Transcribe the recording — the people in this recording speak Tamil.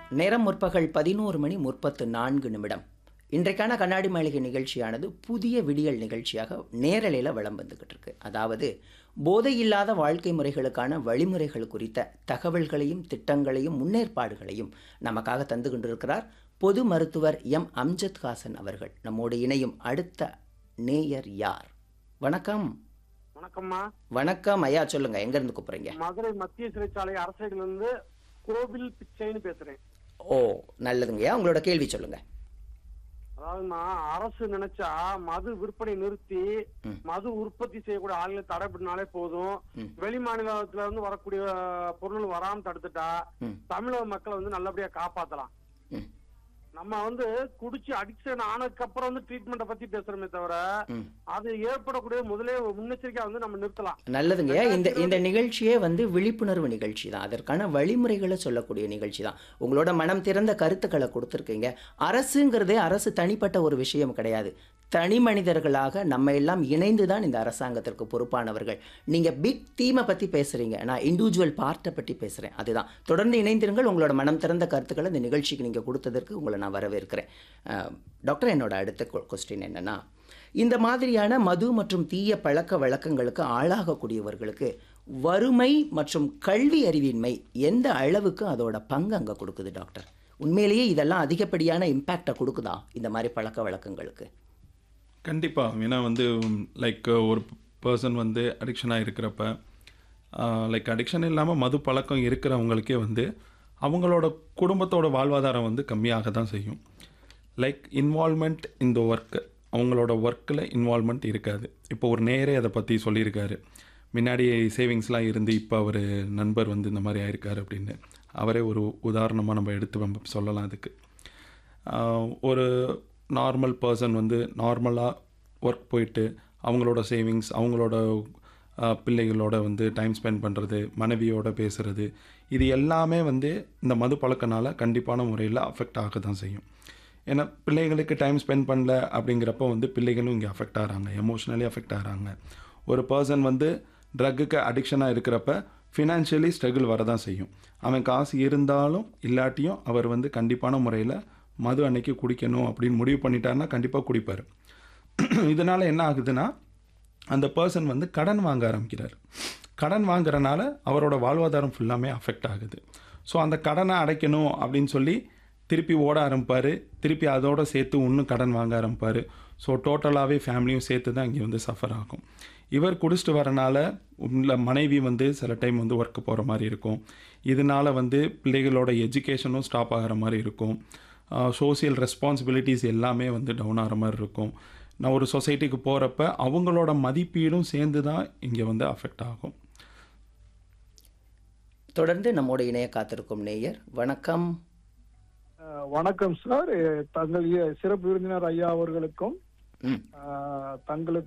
நேரம் முற்பகல் பதினோரு மணி முப்பத்து நான்கு நிமிடம் இன்றைக்கான கண்ணாடி மாளிகை நிகழ்ச்சியானது புதிய விடியல் நிகழ்ச்சியாக நேரலையில் வலம் வந்துக்கிட்டு இருக்கு அதாவது போதையில்லாத வாழ்க்கை முறைகளுக்கான வழிமுறைகள் குறித்த தகவல்களையும் திட்டங்களையும் முன்னேற்பாடுகளையும் நமக்காக தந்து கொண்டிருக்கிறார் பொது மருத்துவர் எம் அம்ஜத் ஹாசன் அவர்கள் நம்மோடு இணையும் அடுத்த நேயர் யார் வணக்கம் வணக்கம்மா வணக்கம் ஐயா சொல்லுங்க எங்க இருந்து கூப்பிடுறீங்க மதுரை மத்திய சிறைச்சாலை அரசைகள் இருந்து கோவில் பிச்சைன்னு பேசுறேன் ஓ நல்லதுங்கய்யா உங்களோட கேள்வி சொல்லுங்க அதாவதுமா அரசு நினைச்சா மது விற்பனை நிறுத்தி ம். மது உற்பத்தி செய்யக்கூடிய ஆளுங்களை தடை பண்ணாலே போதும் ம். வெளி மாநிலத்துல இருந்து வரக்கூடிய பொருள் வராம தடுத்துட்டா ம் தமிழக மக்களை வந்து நல்லபடியா காப்பாத்தலாம் ம் நம்ம வந்து குடிச்சு அடிக்ஷன் ஆனதுக்கு அப்புறம் வந்து ட்ரீட்மெண்ட்டை பத்தி பேசுறோமே தவிர ம் அது ஏற்படக்கூடிய முதலே முன்னெச்சரிக்கை வந்து நம்ம நிறுத்தலாம் நல்லதுங்கய்யா இந்த இந்த நிகழ்ச்சியே வந்து விழிப்புணர்வு நிகழ்ச்சி தான் அதற்கான வழிமுறைகளை சொல்லக்கூடிய நிகழ்ச்சி தான் உங்களோட மனம் திறந்த கருத்துக்களை கொடுத்துருக்கீங்க அரசுங்கிறதே அரசு தனிப்பட்ட ஒரு விஷயம் கிடையாது தனி மனிதர்களாக நம்ம எல்லாம் இணைந்து தான் இந்த அரசாங்கத்திற்கு பொறுப்பானவர்கள் நீங்கள் பிக் தீமை பற்றி பேசுகிறீங்க நான் இண்டிவிஜுவல் பார்ட்டை பற்றி பேசுகிறேன் அதுதான் தொடர்ந்து இணைந்திருங்கள் உங்களோட மனம் திறந்த கருத்துக்களை இந்த நிகழ்ச்சிக்கு நீங்கள் கொடுத்ததற்கு உங்களை நான் வரவேற்கிறேன் அஹ், டாக்டர் என்னோட அடுத்த கொஸ்டின் என்னென்னா இந்த மாதிரியான மது மற்றும் தீய பழக்க வழக்கங்களுக்கு ஆளாகக்கூடியவர்களுக்கு வறுமை மற்றும் கல்வி அறிவின்மை எந்த அளவுக்கு அதோட பங்கு அங்கே கொடுக்குது டாக்டர் உண்மையிலேயே இதெல்லாம் அதிகப்படியான இம்பேக்டை கொடுக்குதா இந்த மாதிரி பழக்க வழக்கங்களுக்கு கண்டிப்பாக ஏன்னா வந்து லைக் ஒரு பர்சன் வந்து அடிக்ஷனாக இருக்கிறப்ப லைக் அடிக்ஷன் இல்லாமல் மது பழக்கம் இருக்கிறவங்களுக்கே வந்து அவங்களோட குடும்பத்தோட வாழ்வாதாரம் வந்து கம்மியாக தான் செய்யும் லைக் இன்வால்மெண்ட் இந்த ஒர்க்கு அவங்களோட ஒர்க்கில் இன்வால்மெண்ட் இருக்காது இப்போ ஒரு நேரே அதை பற்றி சொல்லியிருக்காரு முன்னாடி சேவிங்ஸ்லாம் இருந்து இப்போ அவர் நண்பர் வந்து இந்த மாதிரி ஆயிருக்காரு அப்படின்னு அவரே ஒரு உதாரணமாக நம்ம எடுத்து நம்ம சொல்லலாம் அதுக்கு ஆஹ் ஒரு நார்மல் பர்சன் வந்து நார்மலாக ஒர்க் போயிட்டு அவங்களோட சேவிங்ஸ் அவங்களோட ஆஹ் பிள்ளைகளோட வந்து டைம் ஸ்பெண்ட் பண்ணுறது மனைவியோட பேசுகிறது இது எல்லாமே வந்து இந்த மது பழக்கனால கண்டிப்பான முறையில் அஃபெக்ட் ஆக தான் செய்யும் ஏன்னா பிள்ளைகளுக்கு டைம் ஸ்பெண்ட் பண்ணல அப்படிங்கிறப்ப வந்து பிள்ளைகளும் இங்கே அஃபெக்ட் ஆகிறாங்க எமோஷ்னலி அஃபெக்ட் ஆகிறாங்க ஒரு பர்சன் வந்து ட்ரக்குக்கு அடிக்ஷனாக இருக்கிறப்ப ஃபினான்ஷியலி ஸ்ட்ரகிள் வரதான் செய்யும் அவன் காசு இருந்தாலும் இல்லாட்டியும் அவர் வந்து கண்டிப்பான முறையில் மது அன்னைக்கு குடிக்கணும் அப்படின்னு முடிவு பண்ணிட்டாருன்னா கண்டிப்பாக குடிப்பார் இதனால் என்ன ஆகுதுன்னா அந்த பர்சன் வந்து கடன் வாங்க ஆரம்பிக்கிறார் கடன் வாங்குறனால அவரோட வாழ்வாதாரம் ஃபுல்லாமே அஃபெக்ட் ஆகுது ஸோ அந்த கடனை அடைக்கணும் அப்படின்னு சொல்லி திருப்பி ஓட ஆரம்பிப்பார் திருப்பி அதோட சேர்த்து இன்னும் கடன் வாங்க ஆரம்பிப்பார் ஸோ டோட்டலாகவே ஃபேமிலியும் சேர்த்து தான் இங்கே வந்து சஃபர் ஆகும் இவர் குடிச்சிட்டு வரனால உள்ள மனைவி வந்து சில டைம் வந்து ஒர்க்கு போகிற மாதிரி இருக்கும் இதனால வந்து பிள்ளைகளோட எஜுகேஷனும் ஸ்டாப் ஆகிற மாதிரி இருக்கும் சோசியல் ரெஸ்பான்சிபிலிட்டிஸ் எல்லாமே வந்து டவுன் ஆகிற மாதிரி இருக்கும் நான் ஒரு சொசைட்டிக்கு போகிறப்ப அவங்களோட மதிப்பீடும் சேர்ந்து தான் இங்கே வந்து அஃபெக்ட் ஆகும் தொடர்ந்து நம்மோட இணைய காத்திருக்கும் நேயர் வணக்கம் அஹ் வணக்கம் சார் அஹ் தங்கள் இ- சிறப்பு விருந்தினர் ஐயா அவர்களுக்கும் ம் அஹ் தங்களுக்கு